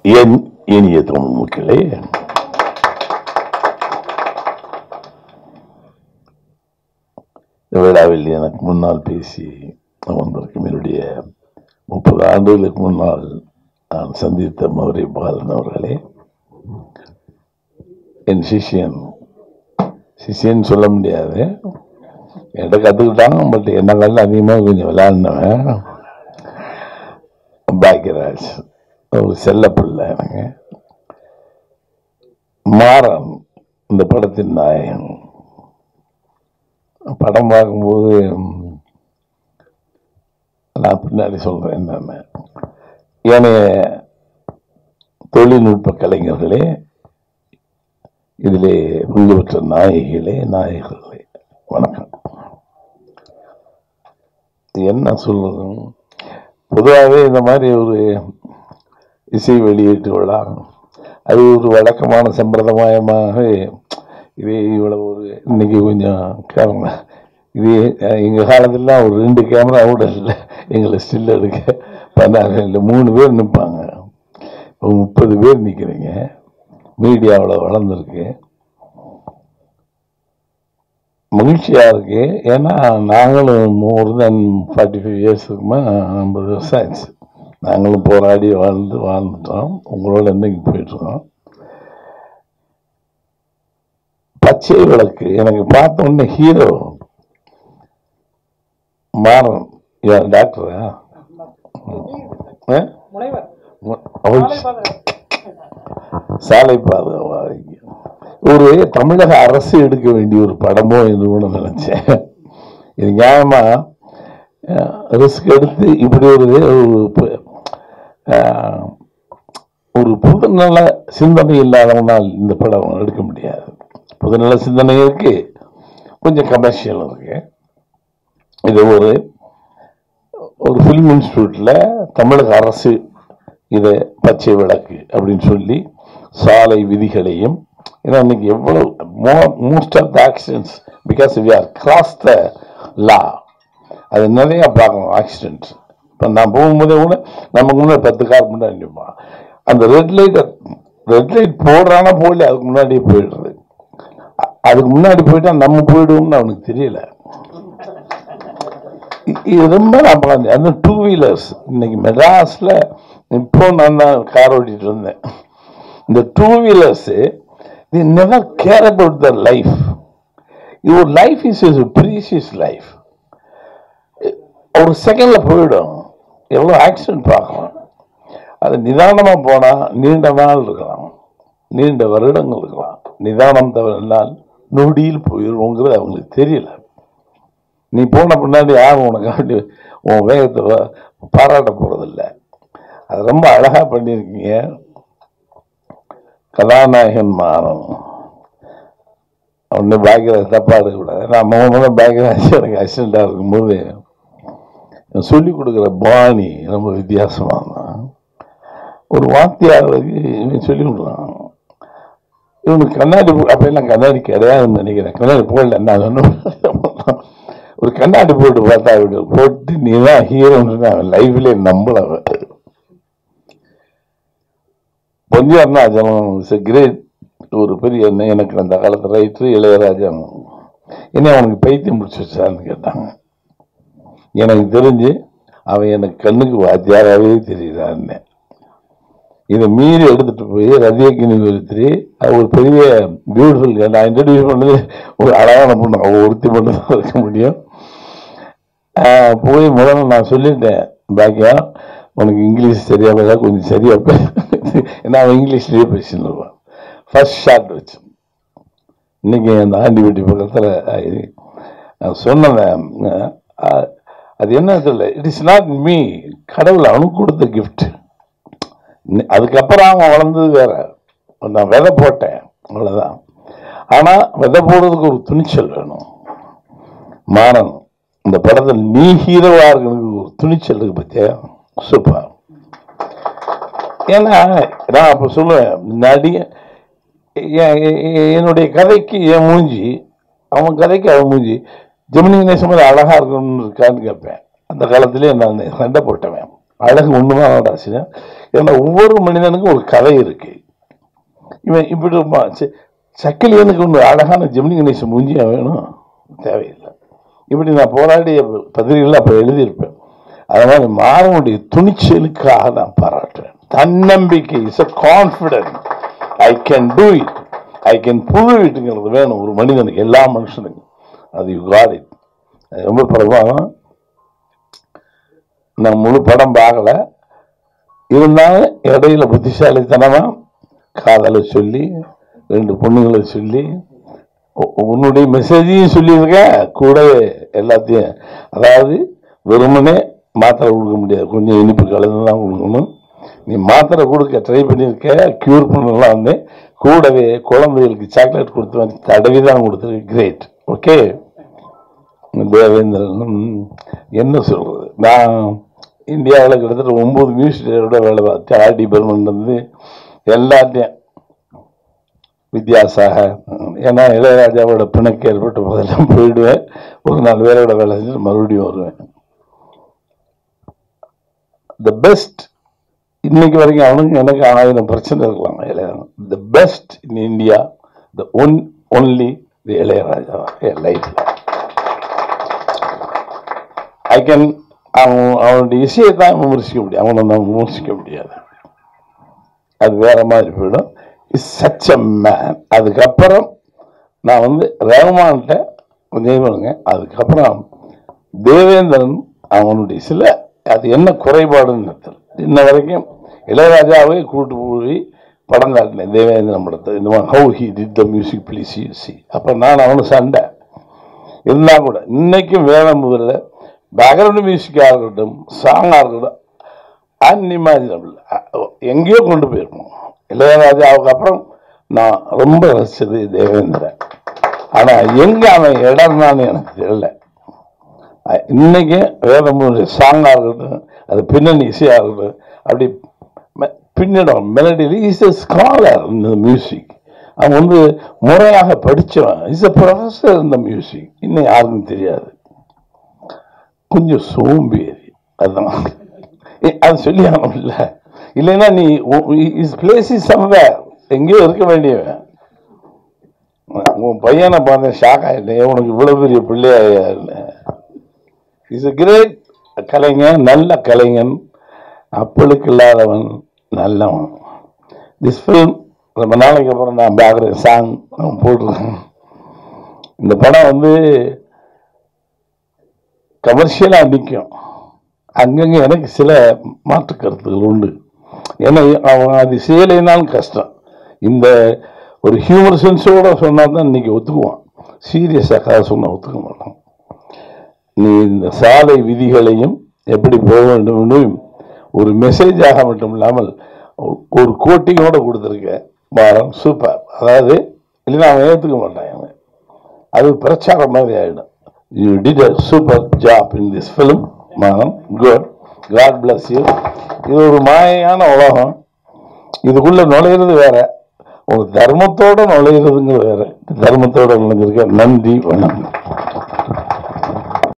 என் இனிய தமிழ் மக்களே இந்த விழாவில் எனக்கு முன்னால் பேசி வந்திருக்கும் என்னுடைய முப்பது ஆண்டுகளுக்கு முன்னால் நான் சந்தித்த மதுரை பாலன் அவர்களே என் சிஷியன் சிஷியன் சொல்ல முடியாது என்கிட்ட கற்றுக்கிட்டாங்க பட் என்ன காலில் அதிகமாக கொஞ்சம் விளையாடினவன் பாக்கியராஜ் ஒரு செல்ல பிள்ளை எனக்கு மாறன் இந்த படத்தின் நாயகன் படம் பார்க்கும்போது ம், நான் பின்னாடி சொல்றேன் என்னன்னு ஏனைய தொழில்நுட்ப கலைஞர்களே இதிலே பங்கு பெற்ற நாயகிகளே நாயகர்களே வணக்கம் என்ன சொல்றது பொதுவாகவே இந்த மாதிரி ஒரு இசை வெளியீட்டு விழா அது ஒரு வழக்கமான சம்பிரதாயமாக இது இவ்வளவு ஒரு இன்னைக்கு கொஞ்சம் கேமரா இது அஹ், எங்க காலத்துலலாம் ஒரு ரெண்டு கேமரா கூட இல்லை எங்களை ஸ்டில் எடுக்க பண்ணாங்க இல்லை மூணு பேர் நிற்பாங்க இப்போ முப்பது பேர் நிற்கிறீங்க மீடியாவில் வளர்ந்துருக்கு மகிழ்ச்சியா இருக்கு ஏன்னா நாங்களும் மோர் தென் ஃபார்ட்டி ஃபைவ் இயர்ஸுக்குமா ஐம்பது வருஷம் ஆச்சு நாங்களும் போராடி வாழ்ந்து வாழ்ந்துட்டோம் உங்களோட இன்னைக்கு போயிட்டுருக்கோம் பச்சை விளக்கு எனக்கு பார்த்த உடனே ஹீரோ மாறன் யார் டாக்டரா ஆ? முனைவர் மு- அவர் சாலை சாலை பாதுகாப்பு ஒரு தமிழக அரசு எடுக்க வேண்டிய ஒரு படமோ என்று கூட நினைச்சேன் இது நியாயமா ரிஸ்க் எடுத்து இப்படி ஒரு ஒரு ப- அஹ், ஒரு புதுநல சிந்தனை இல்லாதவனால் இந்த படம் எடுக்க முடியாது புதுநல சிந்தனை இருக்கு கொஞ்சம் கமர்ஷியல் இருக்கு இது ஒரு ஒரு ஃபிலிம் இன்ஸ்டியூட்ல தமிழக அரசு இதை பச்சை விளக்கு அப்படின்னு சொல்லி சாலை விதிகளையும் ஏன்னா இன்னைக்கு எவ்வளவு most of the accidents because we are cross the law அது நிறைய பார்க்கணும் ஆக்சிடென்ட்ஸ் இப்போ நான் போகும்போதே கூட நமக்கு முன்னாடி பத்து கார் முன்னாடி நிற்பான் அந்த ரெட் லைட்டை ரெட் லைட் போடுறானா போடல அதுக்கு முன்னாடியே போயிடுறது அ- அதுக்கு முன்னாடி போயிட்டா நம்ம போயிடுவோம்னு அவனுக்கு தெரியல இ- இது ரொம்ப நான் பார்த்தேன் அந்த டூ வீலர்ஸ் இன்னைக்கு மெட்ராஸில் இப்போ நான் தான் கார் ஓட்டிட்டு இருந்தேன் இந்த two wheelers they never care about the life your life is is precious life ஒரு செகண்ட்ல போயிடும் எவ்வளோ ஆக்சிடென்ட் பார்க்கலாம் அது நிதானமாக போனால் நீண்ட நாள் இருக்கலாம் நீண்ட வருடங்கள் இருக்கலாம் நிதானம் தவறினால் நொடியில் போயிடுவோங்கிறது அவங்களுக்கு தெரியல நீ போன பின்னாடி யாரும் உனக்கு அப்படி உன் வேகத்தை வ- பாராட்ட போறதில்ல அது ரொம்ப அழகா பண்ணியிருக்கீங்க கதாநாயகன் மாறன் ஒன்று பாக்கியராஜ் தப்பா எடுக்கக்கூடாது நான் முதல் முதல்ல பாக்கியராஜ் எனக்கு அசிஸ்டண்டாக இருக்கும்போது சொல்லி கொடுக்குற பாணி ரொம்ப வித்தியாசமா இருந்தான் ஒரு வாத்தியாருக்கு இவன் சொல்லி கொடுக்குறான் இவனுக்கு கண்ணாடி போ- அப்ப எல்லாம் கண்ணாடி கிடையாதுன்னு நினைக்கிறேன் கண்ணாடி போடல நான் சொன்ன ஒரு கண்ணாடி போட்டு பார்த்தா இவரு போட்டு நீ தான் ஹீரோன்னு அவன் லைஃப்ல நம்பல அவன் கொஞ்சம் அருணாச்சலம் இஸ் கிரேட் ஒரு பெரிய என்ன எனக்கு அந்த காலத்து ரைட்டர் இளையராஜா என்ன அவனுக்கு பைத்தியம் முடிச்சு வச்சான்னு கேட்டாங்க எனக்கு தெரிஞ்சு அவன் எனக்கு கண்ணுக்கு வாத்தியாராகவே தெரியுறான்னு இதை மீறி எடுத்துட்டு போய் ரதியக்கினி ஒருத்தரி அது ஒரு பெரிய பியூட்டிஃபுல் நான் இன்ட்ரடியூஸ் பண்ணது ஒரு அழகான பொண்ணு அவள் ஒருத்தி மட்டும் தான் இருக்க முடியும் ஆஹ் போய் முதல்ல நான் சொல்லிட்டேன் பாக்கியா உனக்கு இங்கிலீஷ் சரியா பேச கொஞ்சம் சரியா பேச ஏன்னா அவன் இங்கிலீஷ்லயே பேசின்னு இருப்பான் ஃபர்ஸ்ட் ஷாட் வச்சு இன்னைக்கு அந்த ஆண்டி வீட்டு பக்கத்தில் நான் சொன்னேன் அஹ், அது என்ன தெரியல இட் இஸ் நாட் மீ கடவுள் அவனுக்கு கொடுத்த gift நி- அதுக்கப்புறம் அவன் வளர்ந்தது வேற நான் விதை போட்டேன் அவ்வளவுதான் ஆனா விதை போடுறதுக்கு ஒரு துணிச்சல் வேணும் மாறன் இந்த படத்தில் நீ ஹீரோவா இருக்கணுக்கு ஒரு துணிச்சல் இருக்கு பத்தியா சூப்பர் ஏன்னா நான் அப்ப சொல்லுவேன் நடி எ- எ- எ- என்னுடைய கதைக்கு என் மூஞ்சி அவன் கதைக்கு அவன் மூஞ்சி ஜெமினி கணேசன் மாதிரி அழகா இருக்கணும்னு இருக்கான்னு கேட்பேன் அந்த காலத்திலே நான் சண்டை போட்டவன் அழகு ஒண்ணுதான் ஆடாச்சு ஏன்னா ஒவ்வொரு மனிதனுக்கும் ஒரு கதை இருக்கு இவன் இப்படி இருப்பான். ச- சக்கிலியனுக்கு ஒன்று அழகான ஜெமினி கணேசன் மூஞ்சியா வேணும் தேவையில்லை இப்படி நான் போராடிய பத்திரிகைகள் அப்போ எழுதியிருப்பேன் அதனால் மாறனுடைய துணிச்சலுக்காக நான் பாராட்டுறேன் தன்னம்பிக்கை is a confident I can do it I can prove இட்டுங்கிறது வேணும் ஒரு மனிதனுக்கு எல்லா மனுஷனுக்கும் அது யூ காட் இட் ரொம்ப பிரபாவம் நான் முழு படம் பார்க்கல இருந்தாலும் இடையில புத்திசாலித்தனமா காதலை சொல்லி ரெண்டு பொண்ணுங்களை சொல்லி உ- உன்னுடைய மெசேஜையும் சொல்லியிருக்க கூடவே எல்லாத்தையும் அதாவது வெறுமனே மாத்திரை கொடுக்க முடியாது கொஞ்சம் இனிப்பு கலந்து தான் கொடுக்கணும் நீ மாத்திரை கொடுக்க ட்ரை பண்ணியிருக்க க்யூர் பண்ணலாம் வந்து கூடவே குழந்தைகளுக்கு சாக்லேட் கொடுத்து வந்து தடவி தான் கொடுத்துருக்கு கிரேட் ஓகே தேவேந்திரன் ம், என்ன சொல்றது நான் இந்தியாவில் கிட்டத்தட்ட ஒன்பது மியூசியத்தோட வேலை பார்த்தேன் ஆர்டி பர்மன் வந்து எல்லாத்தையும் வித்யாசாகர் ஏன்னா இளையராஜாவோட பிணக்கு ஏற்பட்ட போதெல்லாம் போயிடுவேன் ஒரு நாள் வேலையோட வேலை செஞ்சுட்டு மறுபடியும் வருவேன் த பெஸ்ட் இன்னைக்கு வரைக்கும் அவனுக்கு எனக்கு ஆயிரம் பிரச்சனை இருக்கலாம் Ilaiyaraaja the best in India the one only the Ilaiyaraaja என் லைஃப்ல ஐ கேன் அவன் அவனுடைய இசையை தான் விமர்சிக்க முடியும் அவனை நான் விமர்சிக்க முடியாது அது வேற மாதிரி போயிடும் இஸ் சச் அ மேன் அதுக்கப்புறம் நான் வந்து ரஹ்மான்கிட்ட கொஞ்சம் பண்ணுங்க அதுக்கப்புறம் தேவேந்திரன் அவனுடைய சில அது என்ன குறைபாடுன்னு தெரியல. இன்ன வரைக்கும் இளையராஜாவே கூட்டு போய் படம் காட்டினேன் தேவேந்திரன் படத்தை இந்த மாதிரி how he did the music please you see அப்போ நான் அவனு சண்டை இருந்தால் கூட இன்னைக்கும் வேலை முதல்ல பேக்ரவுண்ட் மியூசிக்காக இருக்கட்டும் சாங்காக இருக்கட்டும் அன்இமேஜினபிள் எங்கேயோ கொண்டு போயிருக்கோம் இளையராஜாவுக்கு அப்புறம் நான் ரொம்ப ரசிச்சது தேவேந்திரன் ஆனால் எங்கே அவன் இடம்னான்னு எனக்கு தெரியல அஹ் இன்னைக்கு வேதமுடைய சாங்காக இருக்கட்டும் அது பின்னணி இசையாக இருக்கட்டும் அப்படி ம- பின்னிடம் மெலடியில் இஸ் எ ஸ்காலர் இந்த மியூசிக் அவன் வந்து முறையாக படித்தவன் இஸ் எ ப்ரொஃபஸர் இந்த மியூசிக் இன்னும் யாருக்கும் தெரியாது கொஞ்சம் சோம்பேறி அதான் ஏ, அது சொல்லி ஆகணும்ல இல்லைன்னா நீ இஸ் பிளேஸ் இஸ் சம்வேர் எங்கேயோ இருக்க வேண்டியவன் உன் பையனை பார்த்தேன் ஷாக் ஆயிட்டேன் உனக்கு இவ்வளவு பெரிய பிள்ளையா இஸ் a கிரேட் கலைஞன் நல்ல கலைஞன் அப்பளுக்கு இல்லாதவன் நல்லவன் திஸ் ஃபில்ம் ரொம்ப நாளைக்கு அப்புறம் நான் பார்க்குறேன் சாங் போட்டிருக்கேன் இந்த படம் வந்து கமர்ஷியலாக நிற்கும் அங்கங்கே எனக்கு சில மாற்று கருத்துக்கள் உண்டு ஏன்னா அவன் அது செய்யலைனாலும் கஷ்டம் இந்த ஒரு ஹியூமர் சென்ஸோட சொன்னால் தான் இன்னைக்கு ஒத்துக்குவான் சீரியஸாக கதை சொன்னால் ஒத்துக்க மாட்டான் நீ இந்த சாலை விதிகளையும் எப்படி போக வேண்டும் என்றும் ஒரு மெசேஜாக மட்டும் இல்லாமல் ஒரு- ஒரு கோட்டிங்கோட கொடுத்துருக்க பாரம் சூப்பர் அதாவது இல்லைன்னா அவன் ஏற்றுக்க மாட்டான் அவன் அது பிரச்சாரம் மாதிரி ஆயிடும் you did a super job in this film மானம் குட் காட் பிளஸ் யூ இது ஒரு மாயையான உலகம் இதுக்குள்ள நுழையிறது வேற ஒரு தர்மத்தோட நுழையிறதுங்கிறது வேற தர்மத்தோட நுழைஞ்சிருக்க நன்றி வணக்கம்